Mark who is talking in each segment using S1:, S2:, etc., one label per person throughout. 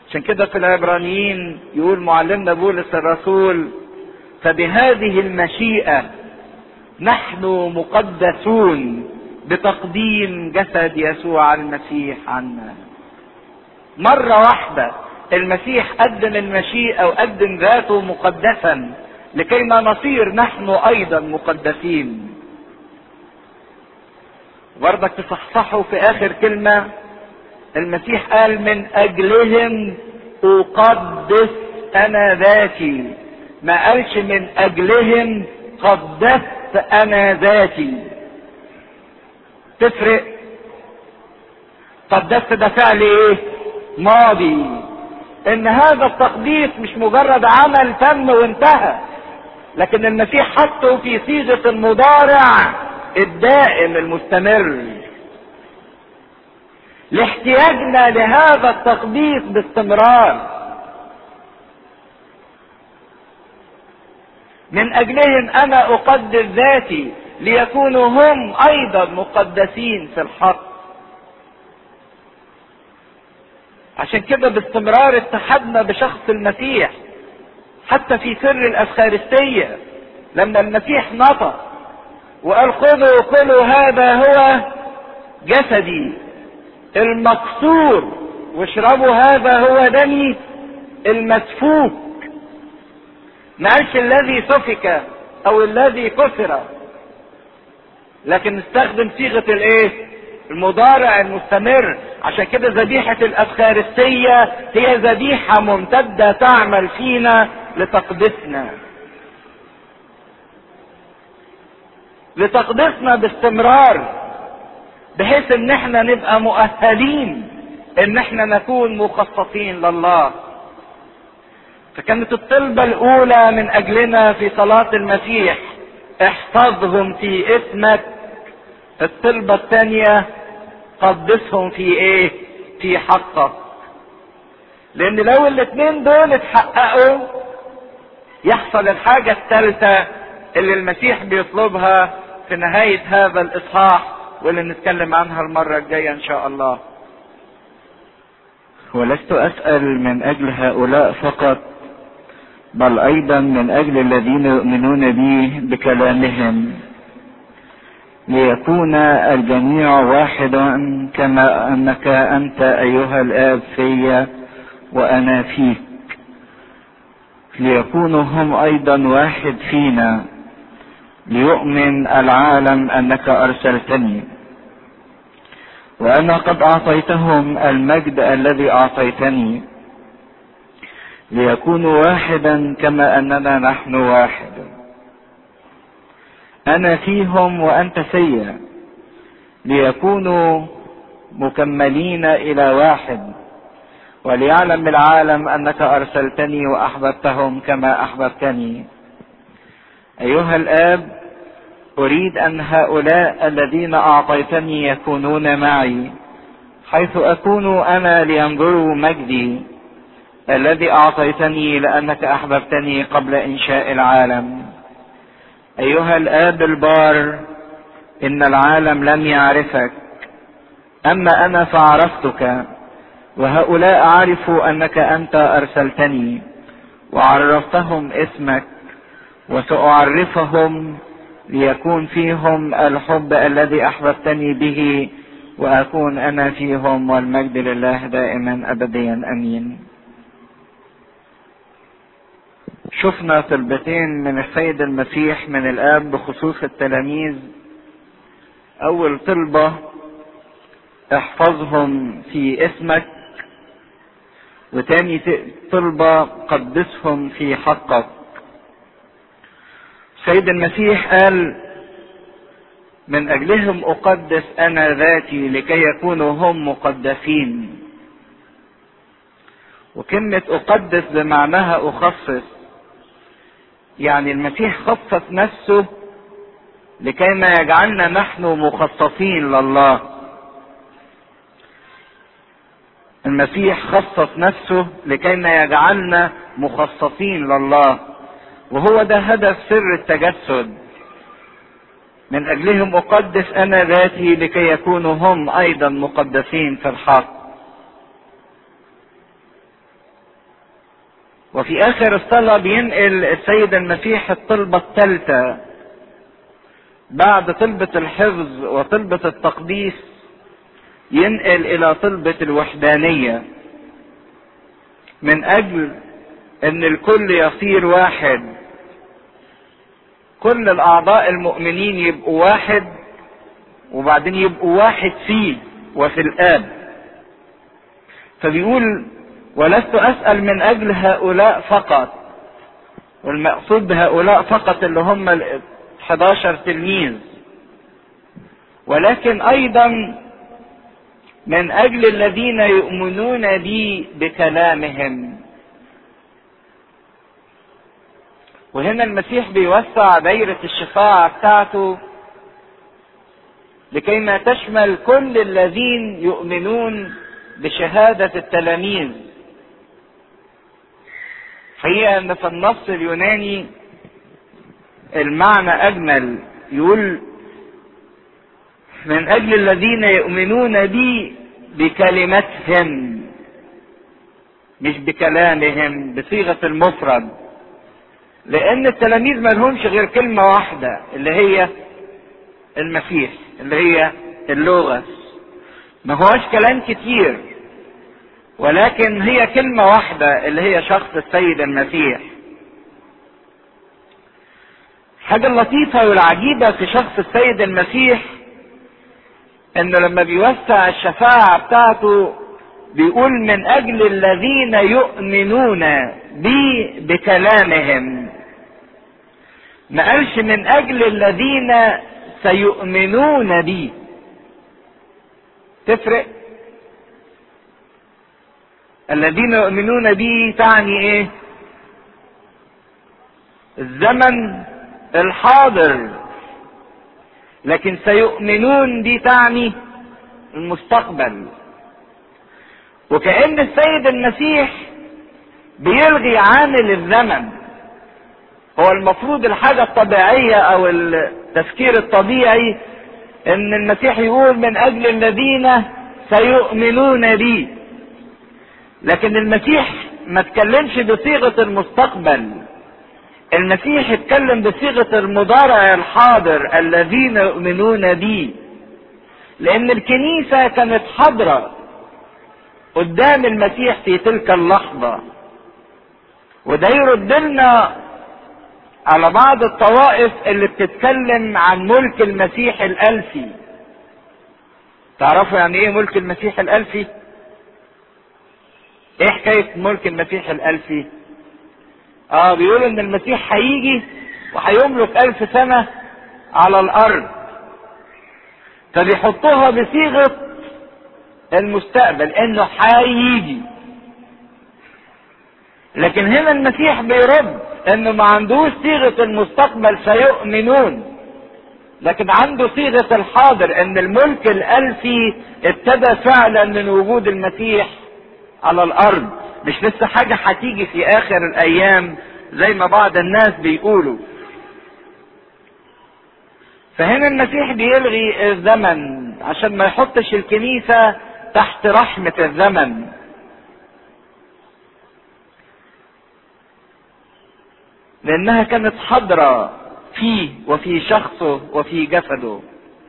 S1: عشان كده في العبرانيين يقول معلمنا بولس الرسول فبهذه المشيئة نحن مقدسون بتقديم جسد يسوع المسيح عنا مرة واحدة المسيح قدم المشيئة وقدم ذاته مقدسا لكي ما نصير نحن ايضا مقدسين برضك تصحصحوا في اخر كلمة المسيح قال من اجلهم اقدس انا ذاتي ما قالش من اجلهم قدست انا ذاتي تفرق قدست ده فعل ايه ماضي ان هذا التقديس مش مجرد عمل تم وانتهى لكن المسيح حطه في صيغه المضارع الدائم المستمر لاحتياجنا لهذا التقديس باستمرار من اجلهم انا اقدس ذاتي ليكونوا هم ايضا مقدسين في الحق عشان كده باستمرار اتحدنا بشخص المسيح حتى في سر الافخارستيه لما المسيح نطق وقال خذوا كلوا هذا هو جسدي المكسور واشربوا هذا هو دمي المسفوك ما قالش الذي سفك او الذي كسر لكن استخدم صيغه الايه المضارع المستمر عشان كده ذبيحة الأفخارستية هي ذبيحة ممتدة تعمل فينا لتقدسنا لتقدسنا باستمرار بحيث ان احنا نبقى مؤهلين ان احنا نكون مخصصين لله فكانت الطلبة الاولى من اجلنا في صلاة المسيح احفظهم في اسمك الطلبة الثانية قدسهم في ايه في حقك لان لو الاثنين دول اتحققوا يحصل الحاجة الثالثة اللي المسيح بيطلبها في نهاية هذا الاصحاح واللي نتكلم عنها المرة الجاية ان شاء الله
S2: ولست اسأل من اجل هؤلاء فقط بل ايضا من اجل الذين يؤمنون بي بكلامهم ليكون الجميع واحدا كما انك انت ايها الاب في وانا فيك ليكونوا هم ايضا واحد فينا ليؤمن العالم انك ارسلتني وانا قد اعطيتهم المجد الذي اعطيتني ليكونوا واحدا كما اننا نحن واحد انا فيهم وانت فيا ليكونوا مكملين الى واحد وليعلم العالم انك ارسلتني واحببتهم كما احببتني ايها الاب اريد ان هؤلاء الذين اعطيتني يكونون معي حيث اكون انا لينظروا مجدي الذي اعطيتني لانك احببتني قبل انشاء العالم ايها الاب البار ان العالم لم يعرفك اما انا فعرفتك وهؤلاء عرفوا انك انت ارسلتني وعرفتهم اسمك وساعرفهم ليكون فيهم الحب الذي احببتني به واكون انا فيهم والمجد لله دائما ابديا امين شفنا طلبتين من السيد المسيح من الاب بخصوص التلاميذ اول طلبه احفظهم في اسمك وتاني طلبه قدسهم في حقك سيد المسيح قال من اجلهم اقدس انا ذاتي لكي يكونوا هم مقدسين وكلمه اقدس بمعناها اخصص يعني المسيح خصص نفسه لكي ما يجعلنا نحن مخصصين لله المسيح خصص نفسه لكي ما يجعلنا مخصصين لله وهو ده هدف سر التجسد من اجلهم اقدس انا ذاتي لكي يكونوا هم ايضا مقدسين في الحق وفي اخر الصلاة بينقل السيد المسيح الطلبة الثالثة بعد طلبة الحفظ وطلبة التقديس ينقل الى طلبة الوحدانية من اجل ان الكل يصير واحد كل الاعضاء المؤمنين يبقوا واحد وبعدين يبقوا واحد فيه وفي الاب فبيقول ولست اسال من اجل هؤلاء فقط والمقصود بهؤلاء فقط اللي هم ال 11 تلميذ ولكن ايضا من اجل الذين يؤمنون بي بكلامهم وهنا المسيح بيوسع دايرة الشفاعة بتاعته لكي ما تشمل كل الذين يؤمنون بشهادة التلاميذ حقيقة ان في النص اليوناني المعنى اجمل يقول من اجل الذين يؤمنون بي بكلمتهم مش بكلامهم بصيغة المفرد لان التلاميذ ما لهمش غير كلمة واحدة اللي هي المسيح اللي هي اللغة ما هوش كلام كتير ولكن هي كلمة واحدة اللي هي شخص السيد المسيح حاجة اللطيفة والعجيبة في شخص السيد المسيح انه لما بيوسع الشفاعة بتاعته بيقول من اجل الذين يؤمنون بي بكلامهم ما قالش من اجل الذين سيؤمنون بي تفرق الذين يؤمنون بي تعني ايه الزمن الحاضر لكن سيؤمنون دي تعني المستقبل وكأن السيد المسيح بيلغي عامل الزمن هو المفروض الحاجة الطبيعية او التفكير الطبيعي ان المسيح يقول من اجل الذين سيؤمنون بي لكن المسيح ما تكلمش بصيغة المستقبل المسيح اتكلم بصيغة المضارع الحاضر الذين يؤمنون بي لان الكنيسة كانت حاضرة قدام المسيح في تلك اللحظة وده يرد لنا على بعض الطوائف اللي بتتكلم عن ملك المسيح الالفي تعرفوا يعني ايه ملك المسيح الالفي ايه حكاية ملك المسيح الالفي اه بيقول ان المسيح هيجي وهيملك الف سنة على الارض فبيحطوها بصيغة المستقبل انه هيجي لكن هنا المسيح بيرد انه ما عندوش صيغة المستقبل سيؤمنون لكن عنده صيغة الحاضر ان الملك الالفي ابتدى فعلا من وجود المسيح على الارض مش لسه حاجة هتيجي في اخر الايام زي ما بعض الناس بيقولوا فهنا المسيح بيلغي الزمن عشان ما يحطش الكنيسة تحت رحمة الزمن لانها كانت حاضرة فيه وفي شخصه وفي جسده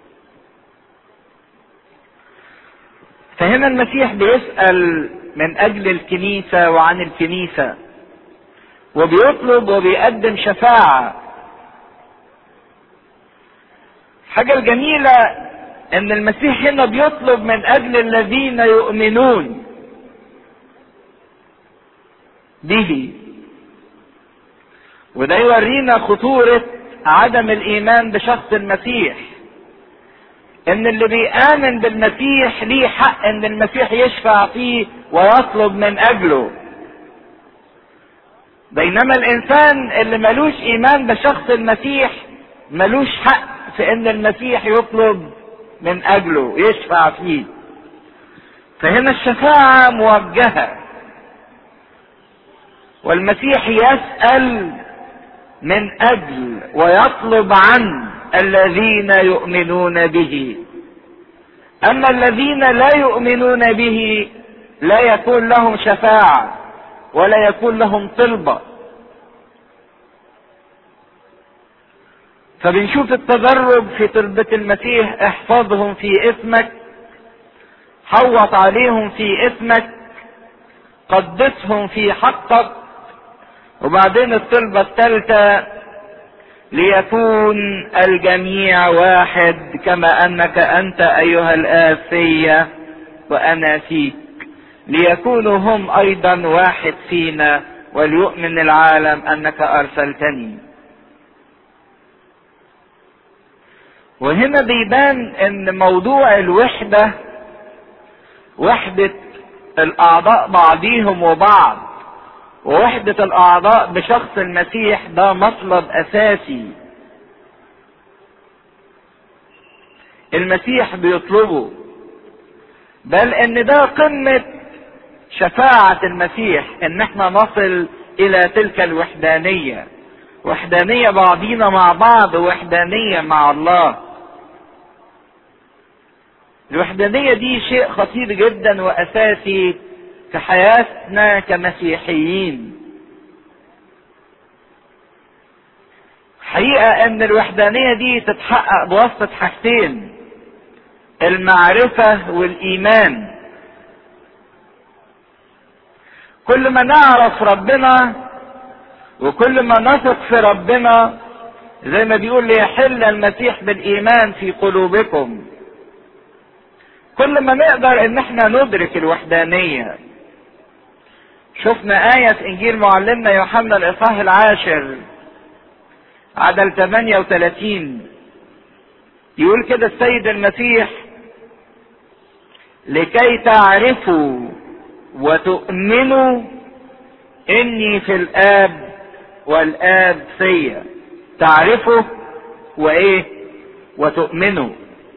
S2: فهنا المسيح بيسأل من اجل الكنيسة وعن الكنيسة وبيطلب وبيقدم شفاعة حاجة الجميلة ان المسيح هنا بيطلب من اجل الذين يؤمنون به وده يورينا خطورة عدم الايمان بشخص المسيح ان اللي بيآمن بالمسيح ليه حق ان المسيح يشفع فيه ويطلب من اجله بينما الانسان اللي ملوش ايمان بشخص المسيح ملوش حق في ان المسيح يطلب من اجله يشفع فيه فهنا الشفاعة موجهة والمسيح يسأل من اجل ويطلب عن الذين يؤمنون به اما الذين لا يؤمنون به لا يكون لهم شفاعة
S1: ولا يكون لهم طلبة فبنشوف التدرج في طلبة المسيح احفظهم في اسمك حوط عليهم في اسمك قدسهم في حقك وبعدين الطلبة الثالثة ليكون الجميع واحد كما انك انت ايها الاب فيا وانا فيك ليكونوا هم ايضا واحد فينا وليؤمن العالم انك ارسلتني وهنا بيبان ان موضوع الوحدة وحدة الاعضاء بعضيهم وبعض ووحدة الاعضاء بشخص المسيح ده مطلب اساسي المسيح بيطلبه بل ان ده قمة شفاعة المسيح ان احنا نصل الى تلك الوحدانية وحدانية بعضينا مع بعض وحدانية مع الله الوحدانية دي شيء خطير جدا واساسي في حياتنا كمسيحيين حقيقة ان الوحدانية دي تتحقق بواسطة حاجتين المعرفة والايمان كل ما نعرف ربنا وكل ما نثق في ربنا زي ما بيقول ليحل المسيح بالايمان في قلوبكم كل ما نقدر ان احنا ندرك الوحدانية شفنا آية في انجيل معلمنا يوحنا الاصحاح العاشر عدد 38 يقول كده السيد المسيح لكي تعرفوا وتؤمنوا اني في الاب والاب فيا تعرفوا وايه وتؤمنوا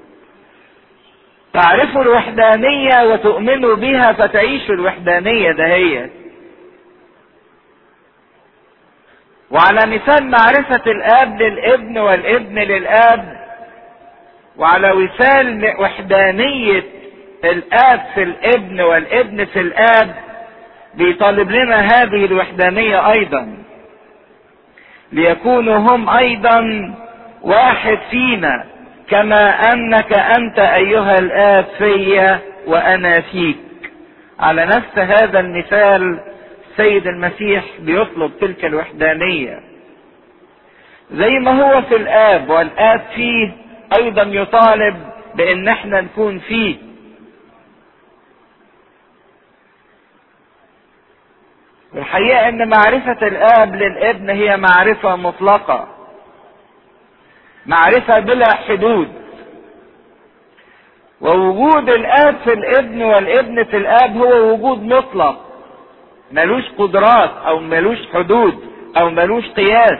S1: تعرفوا الوحدانية وتؤمنوا بها فتعيشوا الوحدانية دهيت وعلى مثال معرفة الاب للابن والابن للاب وعلى مثال وحدانية الاب في الابن والابن في الاب بيطالب لنا هذه الوحدانية ايضا ليكونوا هم ايضا واحد فينا كما انك انت ايها الاب فيا وانا فيك على نفس هذا المثال السيد المسيح بيطلب تلك الوحدانية زي ما هو في الاب والاب فيه ايضا يطالب بان احنا نكون فيه الحقيقة ان معرفة الاب للابن هي معرفة مطلقة معرفة بلا حدود ووجود الاب في الابن والابن في الاب هو وجود مطلق ملوش قدرات او ملوش حدود او ملوش قياس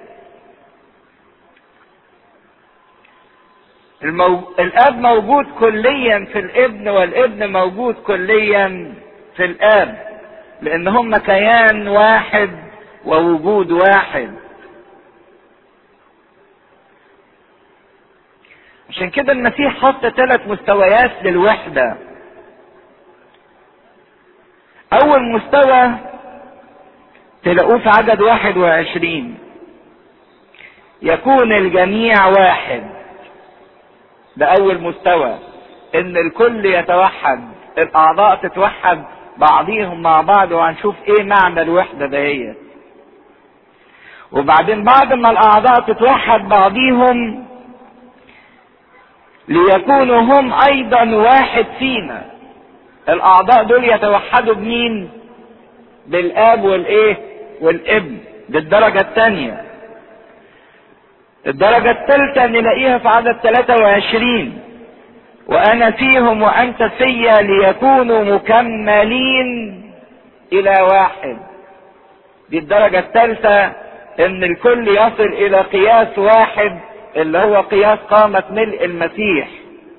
S1: المو... الاب موجود كليا في الابن والابن موجود كليا في الاب لان هم كيان واحد ووجود واحد عشان كده المسيح حط ثلاث مستويات للوحدة اول مستوى تلاقوه في عدد واحد وعشرين يكون الجميع واحد ده اول مستوى ان الكل يتوحد الاعضاء تتوحد بعضيهم مع بعض وهنشوف ايه معنى الوحدة دهيت وبعدين بعد ما الاعضاء تتوحد بعضيهم ليكونوا هم ايضا واحد فينا الاعضاء دول يتوحدوا بمين بالاب والايه والابن دي الدرجة الثانية الدرجة الثالثة نلاقيها في عدد 23 وانا فيهم وانت فيا ليكونوا مكملين الى واحد دي الدرجة الثالثة ان الكل يصل الى قياس واحد اللي هو قياس قامة ملء المسيح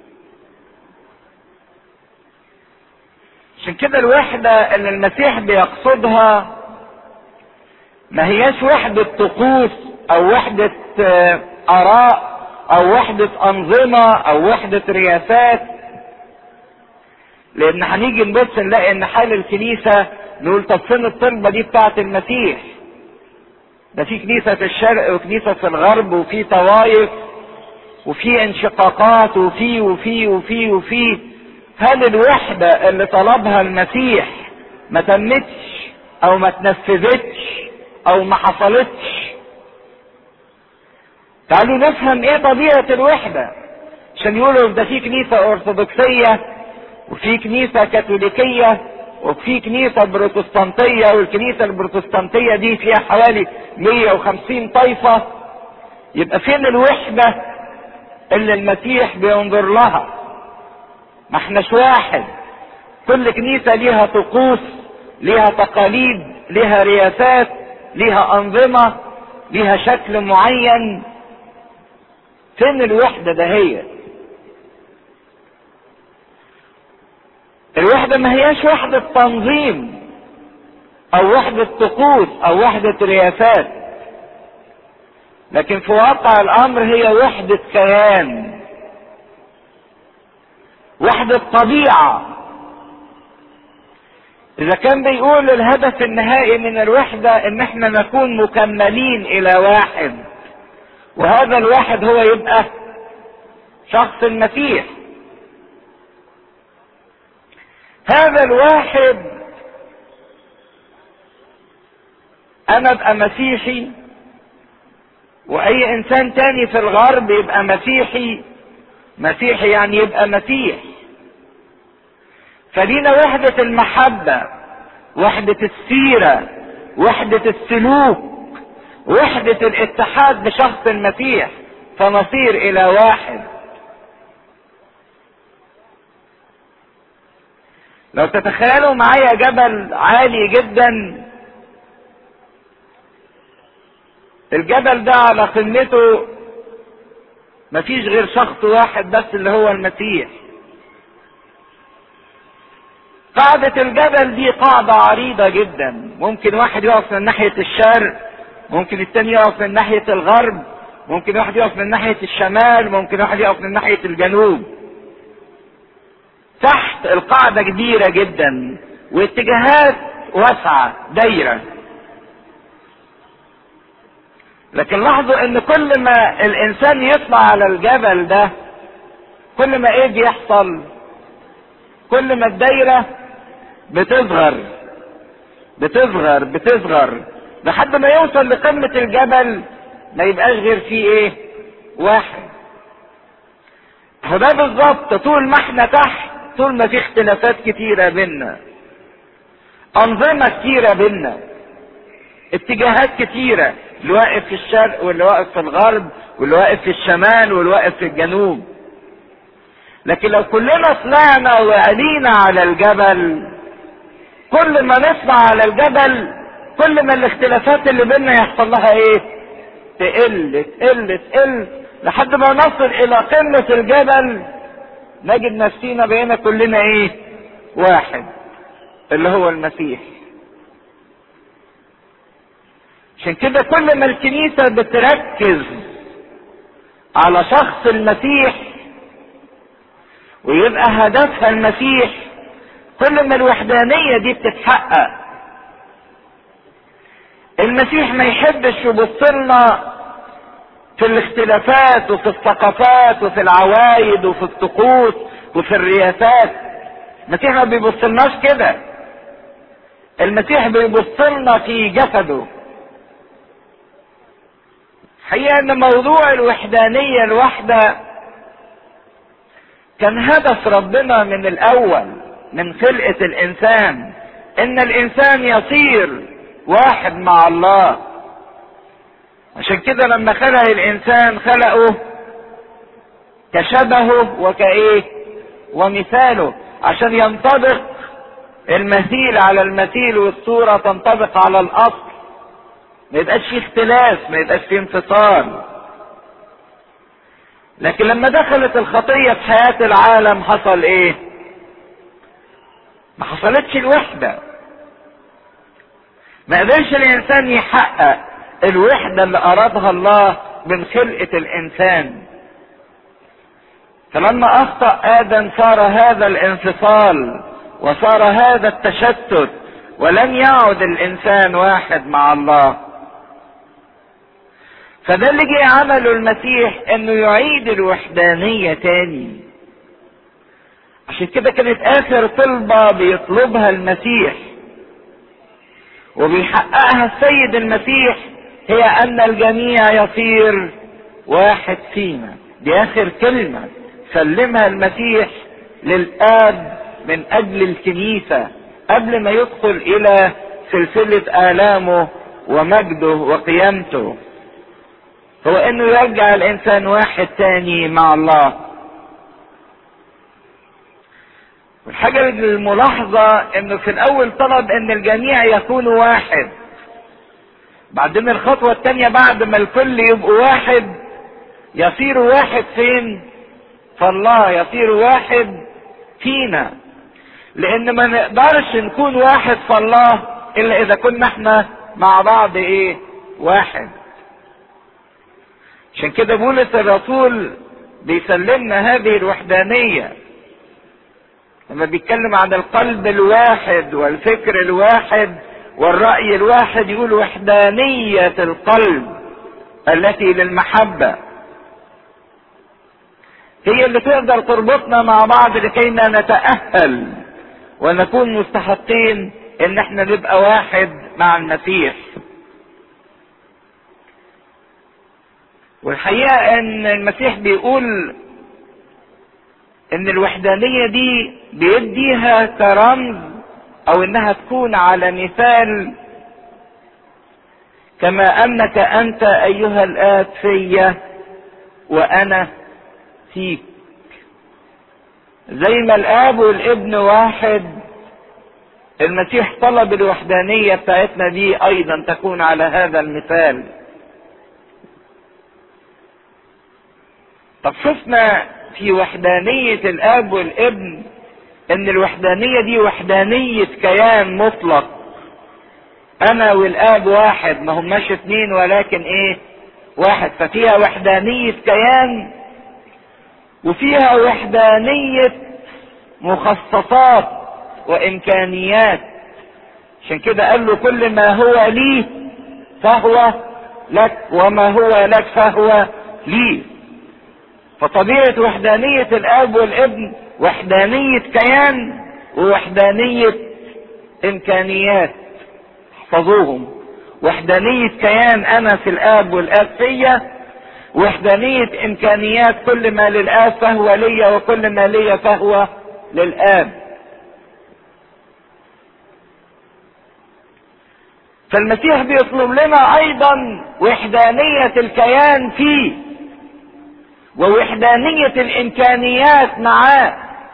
S1: عشان كده الوحدة اللي المسيح بيقصدها ما هياش وحدة طقوس او وحدة اراء او وحدة انظمة او وحدة رياسات لان هنيجي نبص نلاقي ان حال الكنيسة نقول طب فين الطلبة دي بتاعت المسيح ده في كنيسة في الشرق وكنيسة في الغرب وفي طوائف وفي انشقاقات وفي وفي وفي وفي هل الوحدة اللي طلبها المسيح ما تمتش او ما تنفذتش او ما حصلتش تعالوا نفهم ايه طبيعة الوحدة عشان يقولوا ده في كنيسة ارثوذكسية وفي كنيسة كاثوليكية وفي كنيسة بروتستانتية والكنيسة البروتستانتية دي فيها حوالي 150 طائفة يبقى فين الوحدة اللي المسيح بينظر لها ما احناش واحد كل كنيسة ليها طقوس ليها تقاليد ليها رياسات ليها أنظمة ليها شكل معين فين الوحدة ده هي الوحدة ما هياش وحدة تنظيم او وحدة طقوس او وحدة رياسات لكن في واقع الامر هي وحدة كيان وحدة طبيعة اذا كان بيقول الهدف النهائي من الوحدة ان احنا نكون مكملين الى واحد وهذا الواحد هو يبقى شخص المسيح هذا الواحد انا ابقى مسيحي واي انسان تاني في الغرب يبقى مسيحي مسيحي يعني يبقى مسيح فلينا وحدة المحبة وحدة السيرة وحدة السلوك وحدة الاتحاد بشخص المسيح فنصير الى واحد لو تتخيلوا معايا جبل عالي جدا الجبل ده على قمته مفيش غير شخص واحد بس اللي هو المسيح قاعدة الجبل دي قاعدة عريضة جدا ممكن واحد يقف من ناحية الشرق ممكن التاني يقف من ناحية الغرب ممكن واحد يقف من ناحية الشمال ممكن واحد يقف من ناحية الجنوب تحت القاعدة كبيرة جدا واتجاهات واسعة دايرة لكن لاحظوا ان كل ما الانسان يطلع على الجبل ده كل ما ايه بيحصل كل ما الدايرة بتصغر بتصغر بتصغر لحد ما يوصل لقمة الجبل ما يبقاش غير فيه ايه واحد فده بالظبط طول ما احنا تحت طول ما في اختلافات كتيرة بينا انظمة كتيرة بينا اتجاهات كتيرة اللي واقف في الشرق واللي واقف في الغرب واللي واقف في الشمال واللي واقف في الجنوب لكن لو كلنا طلعنا وعلينا على الجبل كل ما نطلع على الجبل كل ما الاختلافات اللي بينا يحصل لها ايه تقل تقل تقل لحد ما نصل الى قمة الجبل نجد نفسينا بقينا كلنا ايه واحد اللي هو المسيح عشان كده كل ما الكنيسة بتركز على شخص المسيح ويبقى هدفها المسيح كل ما الوحدانية دي بتتحقق المسيح ما يحبش يبص لنا في الاختلافات وفي الثقافات وفي العوايد وفي الطقوس وفي الرياسات المسيح ما بيبصلناش كده المسيح بيبص لنا في جسده حقيقة ان موضوع الوحدانية الواحدة كان هدف ربنا من الاول من خلقة الانسان ان الانسان يصير واحد مع الله عشان كده لما خلق الانسان خلقه كشبهه وكايه ومثاله عشان ينطبق المثيل على المثيل والصورة تنطبق على الاصل ما يبقاش فيه اختلاف ما يبقاش فيه انفصال لكن لما دخلت الخطية في حياة العالم حصل ايه ما حصلتش الوحدة ما قدرش الانسان يحقق الوحدة اللي ارادها الله من خلقة الانسان فلما اخطأ ادم صار هذا الانفصال وصار هذا التشتت ولن يعد الانسان واحد مع الله فده اللي جه عمله المسيح انه يعيد الوحدانية تاني عشان كده كانت اخر طلبة بيطلبها المسيح وبيحققها السيد المسيح هي ان الجميع يصير واحد فينا دي اخر كلمة سلمها المسيح للاب من اجل الكنيسة قبل ما يدخل الى سلسلة الامه ومجده وقيامته هو انه يرجع الانسان واحد تاني مع الله والحاجة الملاحظة انه في الاول طلب ان الجميع يكونوا واحد بعدين الخطوة التانية بعد ما الكل يبقوا واحد يصيروا واحد فين فالله يصير واحد فينا لان ما نقدرش نكون واحد فالله الا اذا كنا احنا مع بعض ايه واحد عشان كده بولس الرسول بيسلمنا هذه الوحدانية لما بيتكلم عن القلب الواحد والفكر الواحد والرأي الواحد يقول وحدانية القلب التي للمحبة هي اللي تقدر تربطنا مع بعض لكينا نتأهل ونكون مستحقين ان احنا نبقى واحد مع المسيح والحقيقة ان المسيح بيقول ان الوحدانية دي بيديها كرمز او انها تكون على مثال كما انك انت ايها الاب فيا وانا فيك زي ما الاب والابن واحد المسيح طلب الوحدانية بتاعتنا دي ايضا تكون على هذا المثال طب شفنا في وحدانية الاب والابن ان الوحدانية دي وحدانية كيان مطلق انا والاب واحد ما هماش اتنين ولكن ايه واحد ففيها وحدانية كيان وفيها وحدانية مخصصات وامكانيات عشان كده قال له كل ما هو لي فهو لك وما هو لك فهو لي فطبيعة وحدانية الاب والابن وحدانية كيان ووحدانية امكانيات احفظوهم وحدانية كيان انا في الاب والاب فيا وحدانية امكانيات كل ما للاب فهو لي وكل ما لي فهو للاب فالمسيح بيطلب لنا ايضا وحدانية الكيان فيه ووحدانية الامكانيات معاه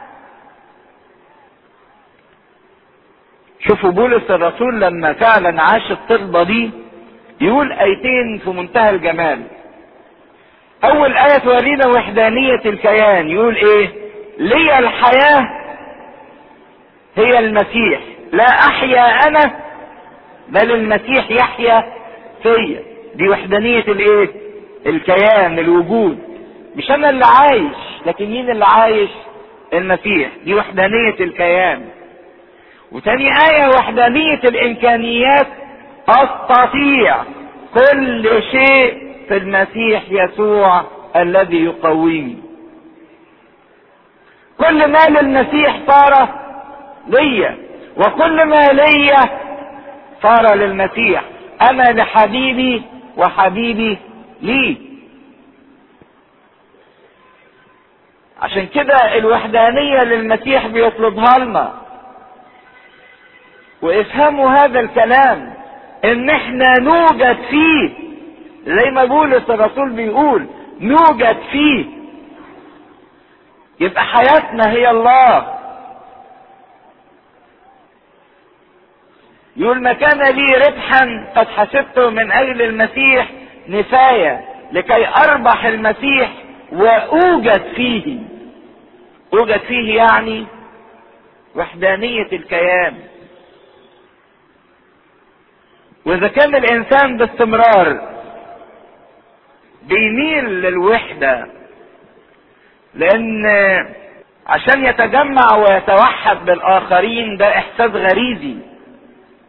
S1: شوفوا بولس الرسول لما فعلا عاش الطلبة دي يقول ايتين في منتهى الجمال اول ايه تورينا وحدانية الكيان يقول ايه لي الحياة هي المسيح لا احيا انا بل المسيح يحيا فيا دي وحدانية الايه الكيان الوجود مش انا اللي عايش لكن مين اللي عايش المسيح دي وحدانية الكيان وتاني آية وحدانية الإمكانيات أستطيع كل شيء في المسيح يسوع الذي يقويني كل ما للمسيح صار ليا وكل ما ليا صار للمسيح أنا لحبيبي وحبيبي لي عشان كده الوحدانية للمسيح بيطلبها لنا وافهموا هذا الكلام ان احنا نوجد فيه زي ما بولس الرسول بيقول نوجد فيه يبقى حياتنا هي الله يقول ما كان لي ربحا قد حسبته من اجل المسيح نفاية لكي اربح المسيح واوجد فيه اوجد فيه يعني وحدانية الكيان واذا كان الانسان باستمرار بيميل للوحدة لان عشان يتجمع ويتوحد بالاخرين ده احساس غريزي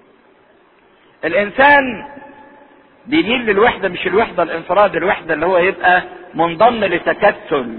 S1: الانسان بيميل للوحدة مش الوحدة الانفراد الوحدة اللي هو يبقى منضم لتكتل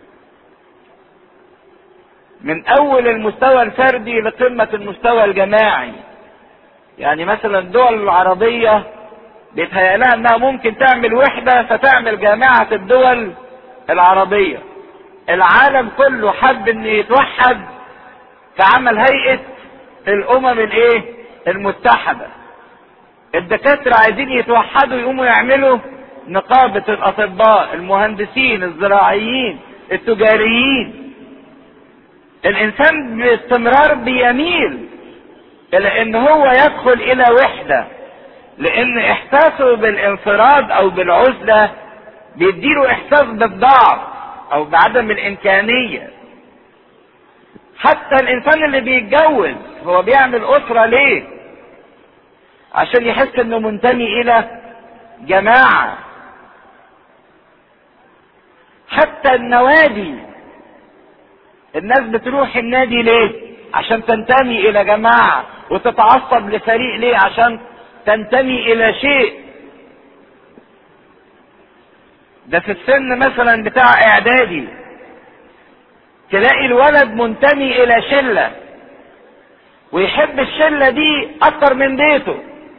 S1: من اول المستوى الفردي لقمة المستوى الجماعي يعني مثلا الدول العربية بيتهيأ لها انها ممكن تعمل وحدة فتعمل جامعة الدول العربية العالم كله حب ان يتوحد فعمل هيئة الامم الايه المتحدة الدكاترة عايزين يتوحدوا يقوموا يعملوا نقابة الاطباء المهندسين الزراعيين التجاريين الانسان باستمرار بيميل الى ان هو يدخل الى وحدة لان احساسه بالانفراد او بالعزلة بيديله احساس بالضعف او بعدم الامكانية حتى الانسان اللي بيتجوز هو بيعمل اسرة ليه عشان يحس انه منتمي الى جماعة حتى النوادي الناس بتروح النادي ليه عشان تنتمي الى جماعة وتتعصب لفريق ليه عشان تنتمي الى شيء ده في السن مثلا بتاع اعدادي تلاقي الولد منتمي الى شلة ويحب الشلة دي اكتر من بيته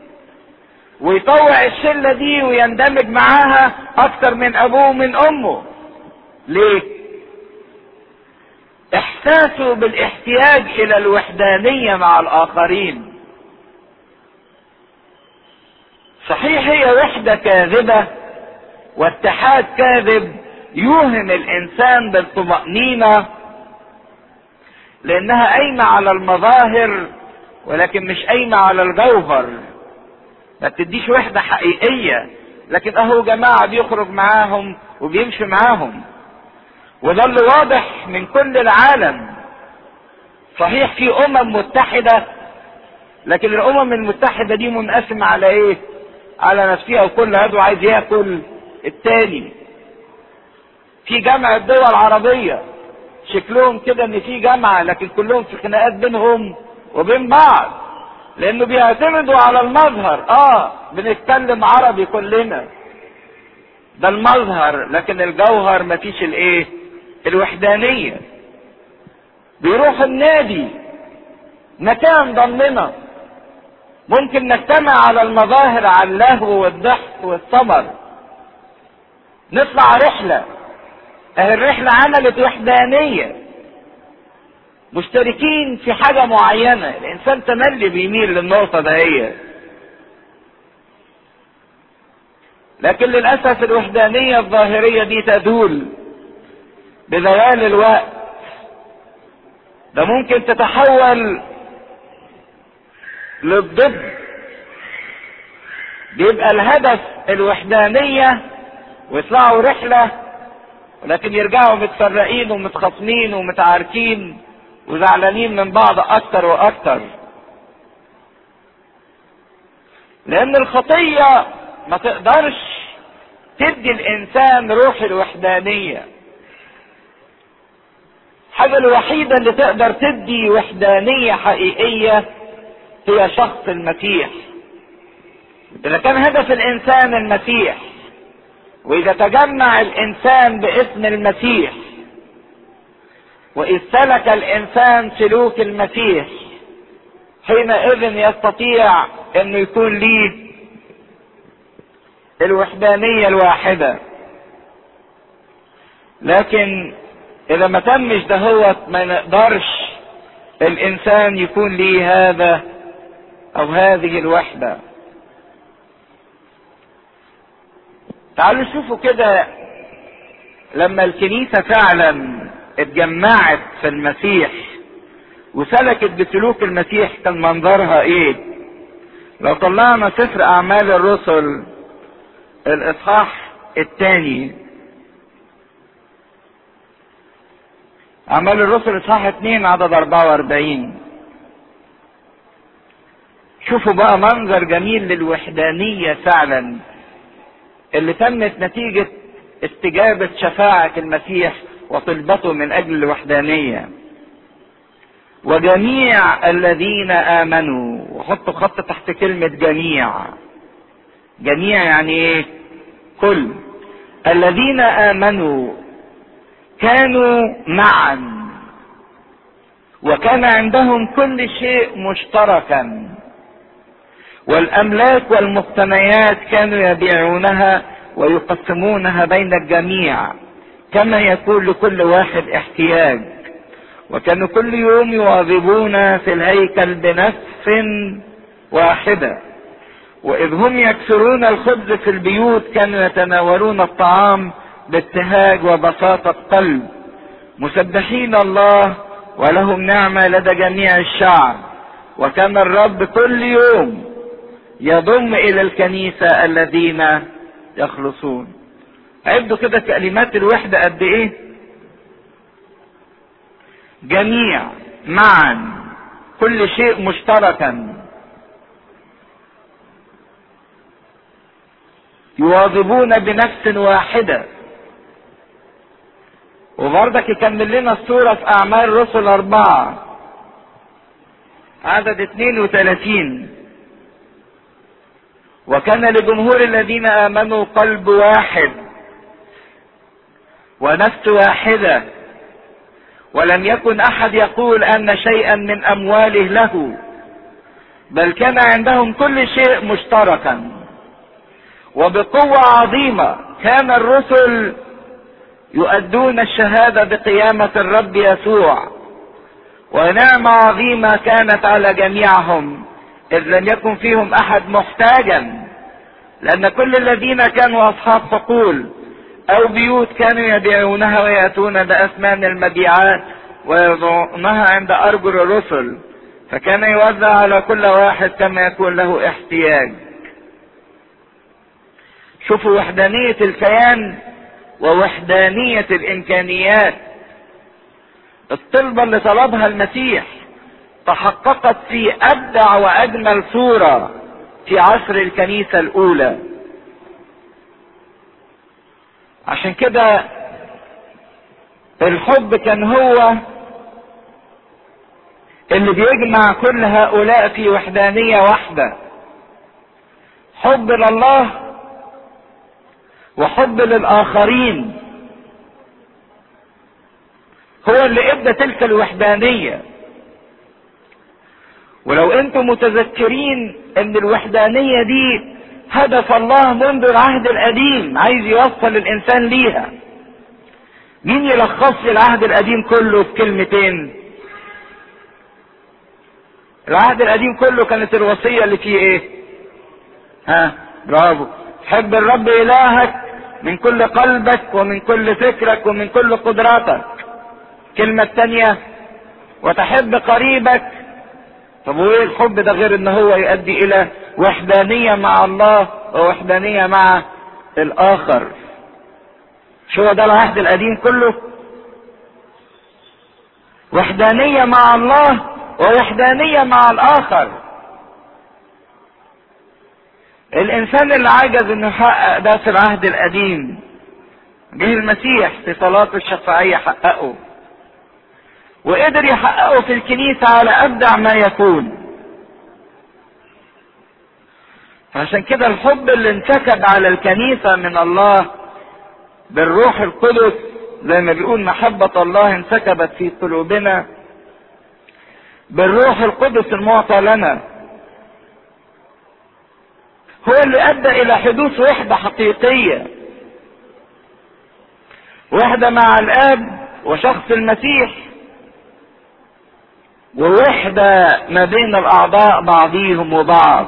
S1: ويطوع الشلة دي ويندمج معاها اكتر من ابوه ومن امه ليه احساسه بالاحتياج الى الوحدانية مع الاخرين صحيح هي وحدة كاذبة واتحاد كاذب يوهم الانسان بالطمأنينة لانها قايمة على المظاهر ولكن مش قايمة على الجوهر ما بتديش وحدة حقيقية لكن اهو جماعة بيخرج معاهم وبيمشي معاهم وده اللي واضح من كل العالم صحيح في امم متحدة لكن الامم المتحدة دي منقسمة على ايه على نفسها وكل عضو عايز ياكل التاني في جامعة دول عربية شكلهم كده ان في جامعة لكن كلهم في خناقات بينهم وبين بعض لانه بيعتمدوا على المظهر اه بنتكلم عربي كلنا ده المظهر لكن الجوهر مفيش الايه الوحدانية بيروح النادي مكان ضمنا ممكن نجتمع على المظاهر على اللهو والضحك والسمر نطلع رحلة اهي الرحلة عملت وحدانية مشتركين في حاجة معينة الانسان تملي بيميل للنقطة دهية لكن للأسف الوحدانية الظاهرية دي تدول بزوال الوقت ده ممكن تتحول للضد بيبقى الهدف الوحدانية ويطلعوا رحلة ولكن يرجعوا متفرقين ومتخاصمين ومتعاركين وزعلانين من بعض أكتر وأكتر لأن الخطية ما تقدرش تدي الإنسان روح الوحدانية الحاجة الوحيدة اللي تقدر تدي وحدانية حقيقية هي شخص المسيح إذا كان هدف الإنسان المسيح وإذا تجمع الإنسان باسم المسيح وإذ سلك الإنسان سلوك المسيح حينئذ يستطيع أنه يكون ليه الوحدانية الواحدة لكن إذا ما تمش دهوت ما نقدرش الإنسان يكون ليه هذا أو هذه الوحدة تعالوا شوفوا كده لما الكنيسة فعلا اتجمعت في المسيح وسلكت بسلوك المسيح كان منظرها ايه لو طلعنا سفر اعمال الرسل الاصحاح الثاني اعمال الرسل اصحاح 2 عدد 44 شوفوا بقى منظر جميل للوحدانية فعلا اللي تمت نتيجة استجابة شفاعة المسيح وطلبته من اجل الوحدانية وجميع الذين امنوا وحطوا خط تحت كلمة جميع جميع يعني ايه كل الذين امنوا كانوا معا وكان عندهم كل شيء مشتركا والاملاك والمقتنيات كانوا يبيعونها ويقسمونها بين الجميع كما يكون لكل واحد احتياج وكانوا كل يوم يواظبون في الهيكل بنفس واحده واذ هم يكسرون الخبز في البيوت كانوا يتناولون الطعام بابتهاج وبساطه قلب مسبحين الله ولهم نعمه لدى جميع الشعب وكان الرب كل يوم يضم الى الكنيسه الذين يخلصون عدوا كده كلمات الوحده قد ايه جميع معا كل شيء مشتركا يواظبون بنفس واحدة وبرضك يكمل لنا الصورة في أعمال رسل أربعة عدد 32 وكان لجمهور الذين آمنوا قلب واحد ونفس واحدة ولم يكن أحد يقول أن شيئا من أمواله له بل كان عندهم كل شيء مشتركا وبقوة عظيمة كان الرسل يؤدون الشهادة بقيامة الرب يسوع ونعمة عظيمة كانت على جميعهم إذ لم يكن فيهم أحد محتاجا لأن كل الذين كانوا أصحاب حقول أو بيوت كانوا يبيعونها ويأتون بأثمان المبيعات ويضعونها عند أرجل الرسل فكان يوزع على كل واحد كما يكون له احتياج شوفوا وحدانية الكيان ووحدانية الإمكانيات الطلبة اللي طلبها المسيح تحققت في أبدع وأجمل صورة في عصر الكنيسة الأولى عشان كده الحب كان هو اللي بيجمع كل هؤلاء في وحدانية واحدة حب لله وحب للآخرين هو اللي ادى تلك الوحدانية ولو انتم متذكرين ان الوحدانية دي هدف الله منذ العهد القديم عايز يوصل الانسان ليها مين يلخص لي العهد القديم كله في كلمتين العهد القديم كله كانت الوصية اللي فيه ايه ها برافو حب الرب الهك من كل قلبك ومن كل فكرك ومن كل قدراتك الكلمة الثانية وتحب قريبك طب وايه الحب ده غير ان هو يؤدي الى وحدانية مع الله ووحدانية مع الاخر شو ده العهد القديم كله وحدانية مع الله ووحدانية مع الاخر الانسان اللي عجز انه يحقق ده في العهد القديم جه المسيح في صلاته الشفاعية حققه وقدر يحققه في الكنيسة على أبدع ما يكون عشان كده الحب اللي انسكب على الكنيسة من الله بالروح القدس زي ما بيقول محبة الله انسكبت في قلوبنا بالروح القدس المعطى لنا هو اللي ادى الى حدوث وحدة حقيقية وحدة مع الاب وشخص المسيح ووحدة ما بين الاعضاء بعضيهم وبعض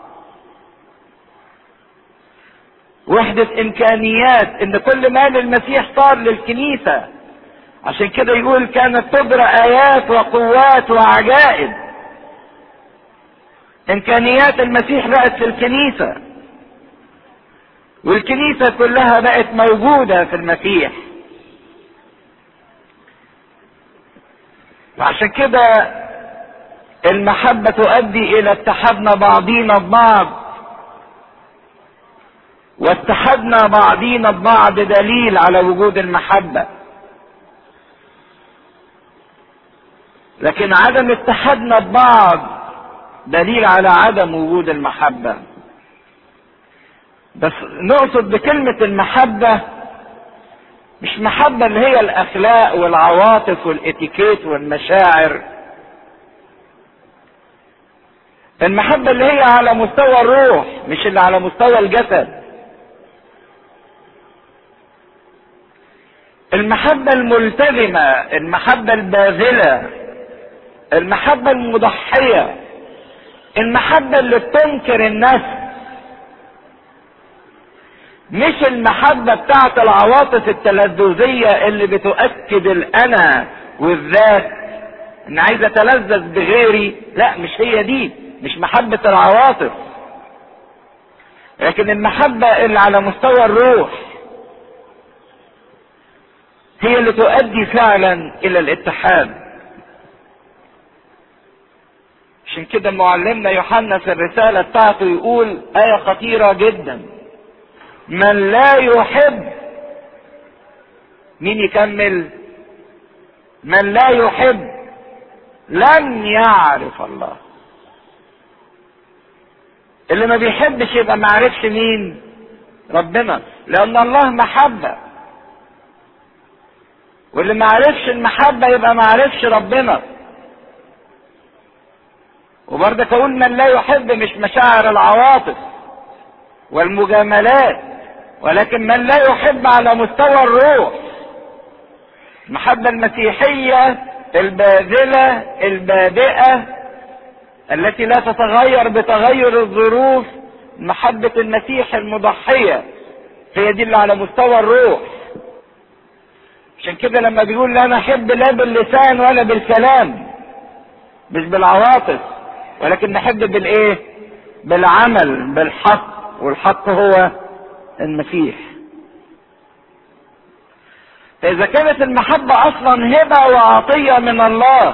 S1: وحدة امكانيات ان كل ما للمسيح صار للكنيسة عشان كده يقول كانت تجرى ايات وقوات وعجائب امكانيات المسيح بقت في الكنيسة والكنيسة كلها بقت موجودة في المسيح وعشان كده المحبة تؤدي الى اتحادنا بعضينا ببعض واتحدنا بعضينا ببعض دليل على وجود المحبة لكن عدم اتحادنا ببعض دليل على عدم وجود المحبة بس نقصد بكلمة المحبة مش محبة اللي هي الأخلاق والعواطف والإتيكيت والمشاعر المحبة اللي هي على مستوى الروح مش اللي على مستوى الجسد المحبة الملتزمة المحبة الباذلة المحبة المضحية المحبة اللي بتنكر النفس مش المحبة بتاعت العواطف التلذذية اللي بتؤكد الأنا والذات إن عايز أتلذذ بغيري لا مش هي دي مش محبة العواطف لكن المحبة اللي على مستوى الروح هي اللي تؤدي فعلا إلى الاتحاد عشان كده معلمنا يوحنا في الرسالة بتاعته يقول آية خطيرة جدا من لا يحب مين يكمل من لا يحب لن يعرف الله اللي ما بيحبش يبقى ما عرفش مين ربنا لان الله محبة واللي ما عرفش المحبة يبقى ما عرفش ربنا وبرضك اقول من لا يحب مش مشاعر العواطف والمجاملات ولكن من لا يحب على مستوى الروح المحبة المسيحية الباذلة البادئة التي لا تتغير بتغير الظروف محبة المسيح المضحية هي دي اللي على مستوى الروح عشان كده لما بيقول لا نحب لا باللسان ولا بالكلام مش بالعواطف ولكن نحب بالايه بالعمل بالحق والحق هو المسيح فاذا كانت المحبة اصلا هبة وعطية من الله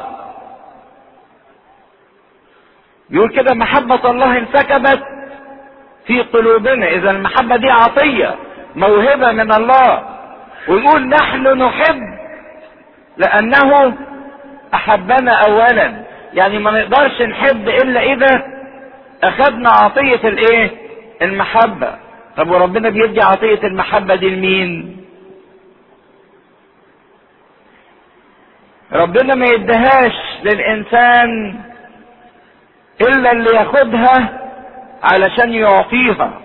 S1: يقول كده محبة الله انسكبت في قلوبنا اذا المحبة دي عطية موهبة من الله ويقول نحن نحب لانه احبنا اولا يعني ما نقدرش نحب الا اذا اخذنا عطية الايه المحبة طب وربنا بيدي عطية المحبة دي لمين ربنا ما يديهاش للانسان الا اللي ياخدها علشان يعطيها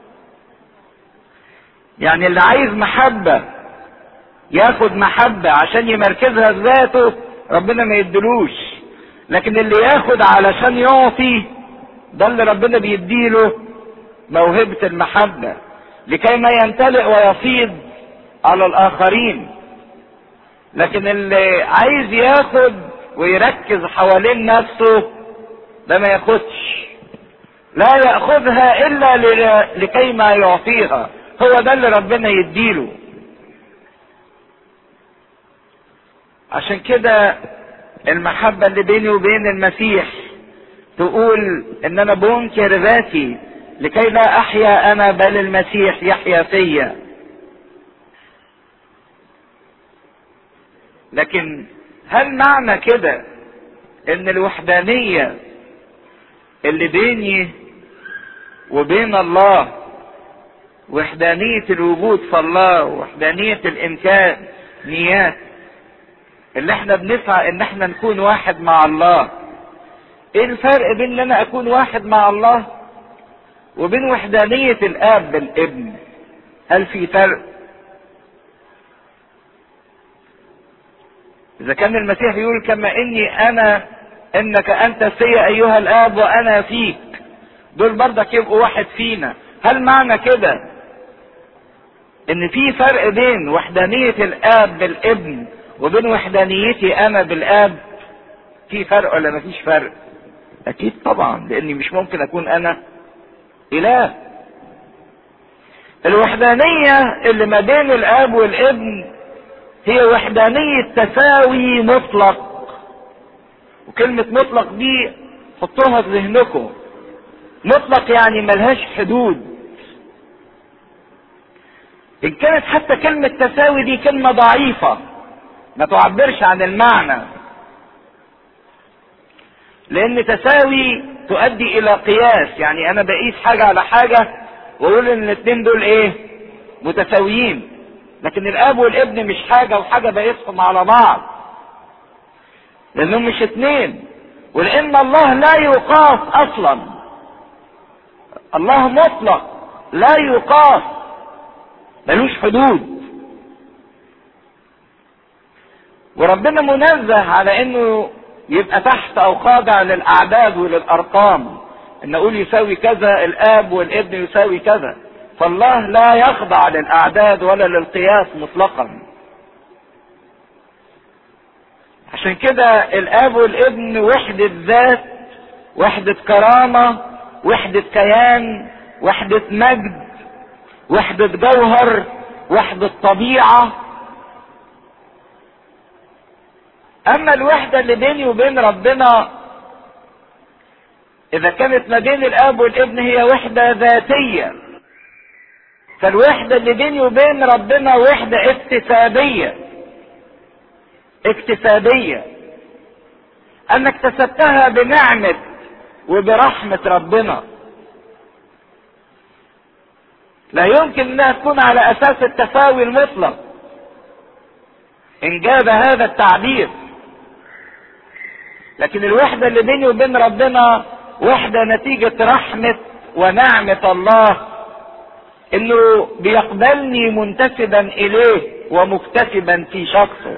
S1: يعني اللي عايز محبة ياخد محبة عشان يمركزها في ذاته ربنا ما يدلوش لكن اللي ياخد علشان يعطي ده اللي ربنا بيديله موهبة المحبة لكي ما يمتلئ ويفيض على الآخرين لكن اللي عايز ياخد ويركز حوالين نفسه ده ما ياخدش لا ياخذها الا لكي ما يعطيها هو ده اللي ربنا يديله عشان كده المحبة اللي بيني وبين المسيح تقول ان انا بنكر ذاتي لكي لا احيا انا بل المسيح يحيا فيا لكن هل معنى كده ان الوحدانية اللي بيني وبين الله وحدانية الوجود في الله وحدانية الامكانيات اللي احنا بنسعى ان احنا نكون واحد مع الله ايه الفرق بين ان انا اكون واحد مع الله وبين وحدانية الاب بالابن هل في فرق اذا كان المسيح يقول كما اني انا انك انت في ايها الاب وانا فيك دول برضك يبقوا واحد فينا هل معنى كده ان في فرق بين وحدانية الاب بالابن وبين وحدانيتي انا بالاب في فرق ولا مفيش فرق اكيد طبعا لاني مش ممكن اكون انا اله الوحدانية اللي ما بين الاب والابن هي وحدانية تساوي مطلق وكلمة مطلق دي حطوها في ذهنكم مطلق يعني ملهاش حدود ان كانت حتى كلمة تساوي دي كلمة ضعيفة ما تعبرش عن المعنى لان تساوي تؤدي الى قياس يعني انا بقيس حاجة على حاجة واقول ان الاثنين دول ايه متساويين لكن الاب والابن مش حاجة وحاجة بقيسهم على بعض لانهم مش اتنين ولان الله لا يقاس اصلا الله مطلق لا يقاس ملوش حدود وربنا منزه على انه يبقى تحت او خاضع للاعداد وللارقام ان اقول يساوي كذا الاب والابن يساوي كذا فالله لا يخضع للاعداد ولا للقياس مطلقا عشان كده الاب والابن وحدة ذات وحدة كرامة وحدة كيان وحدة مجد وحدة جوهر وحدة طبيعة اما الوحدة اللي بيني وبين ربنا اذا كانت ما بين الاب والابن هي وحدة ذاتية فالوحدة اللي بيني وبين ربنا وحدة اكتسابية اكتسابية انا اكتسبتها بنعمة وبرحمة ربنا لا يمكن انها تكون على اساس التساوي المطلق ان جاز هذا التعبير لكن الوحدة اللي بيني وبين ربنا وحدة نتيجة رحمة ونعمة الله انه بيقبلني منتسبا اليه ومكتسبا في شخصه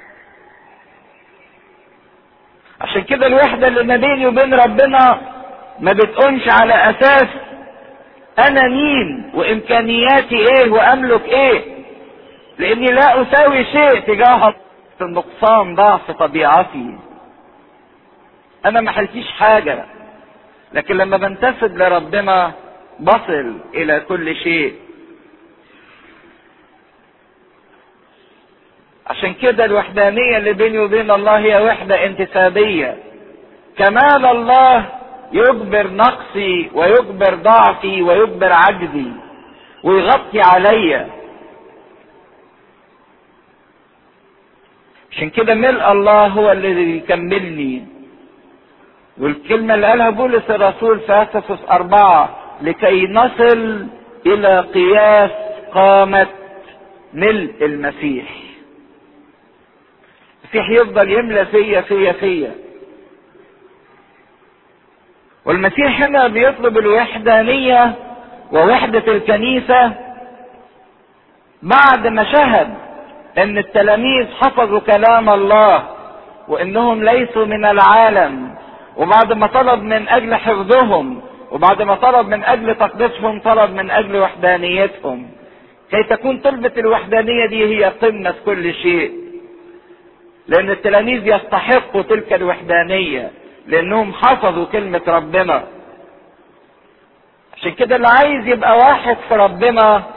S1: عشان كده الوحدة اللي ما بيني وبين ربنا ما بتقومش على اساس انا مين وامكانياتي ايه واملك ايه لاني لا اساوي شيء تجاه النقصان ضعف طبيعتي انا ما حلتيش حاجة لكن لما بنتسب لربنا بصل الى كل شيء عشان كده الوحدانية اللي بيني وبين الله هي وحدة انتسابية كمال الله يجبر نقصي ويجبر ضعفي ويجبر عجزي ويغطي عليا عشان كده ملء الله هو اللي يكملني والكلمة اللي قالها بولس الرسول في أفسس أربعة لكي نصل إلى قياس قامة ملء المسيح المسيح يفضل يملى فيا فيا فيا والمسيح هنا بيطلب الوحدانية ووحدة الكنيسة بعد ما شهد ان التلاميذ حفظوا كلام الله وانهم ليسوا من العالم وبعد ما طلب من اجل حفظهم وبعد ما طلب من اجل تقديسهم طلب من اجل وحدانيتهم كي تكون طلبة الوحدانية دي هي قمة كل شيء لان التلاميذ يستحقوا تلك الوحدانية لانهم حفظوا كلمة ربنا عشان كده اللي عايز يبقى واحد في ربنا